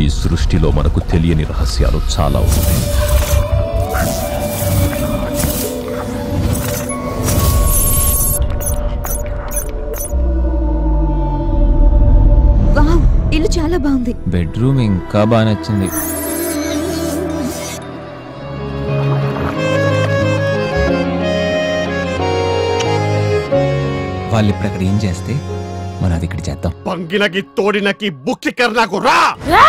సృష్టిలో మనకు తెలియని రహస్యాలు చాలా ఉన్నాయి వావ్ ఇల్లు చాలా బాగుంది బెడ్రూమ్ ఇంకా బాగా నచ్చింది వాళ్ళు ఇప్పుడు అక్కడ ఏం చేస్తే మనం అది ఇక్కడ చేద్దాం పంగినకి తోడినకి బుక్కి కర్ణాకు రా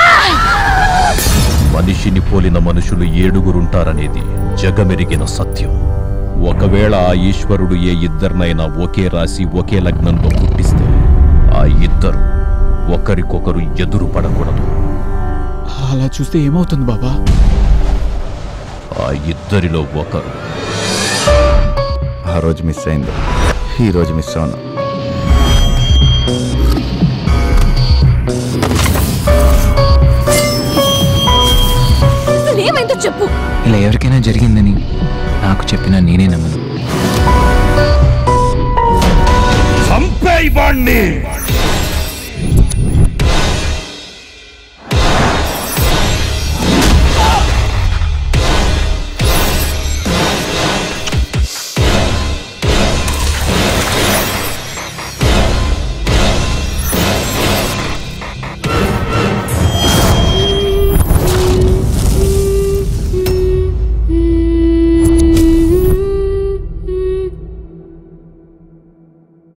మనిషిని పోలిన మనుషులు ఏడుగురుంటారనేది జగమెరిగిన సత్యం ఒకవేళ ఆ ఈశ్వరుడు ఏ ఇద్దరినైనా ఒకే రాశి ఒకే లగ్నంలో పుట్టిస్తే ఆ ఇద్దరు ఒకరికొకరు ఎదురు పడకూడదు అలా చూస్తే ఏమవుతుంది బాబా ఆ ఇద్దరిలో ఒకరు ఆ రోజు మిస్ అయింది ఈ రోజు మిస్ అవును అసలు ఏమైందో చెప్పు ఇలా ఎవరికైనా జరిగిందని నాకు చెప్పినా నేనే నమ్మను చంపేయి వాణ్ణి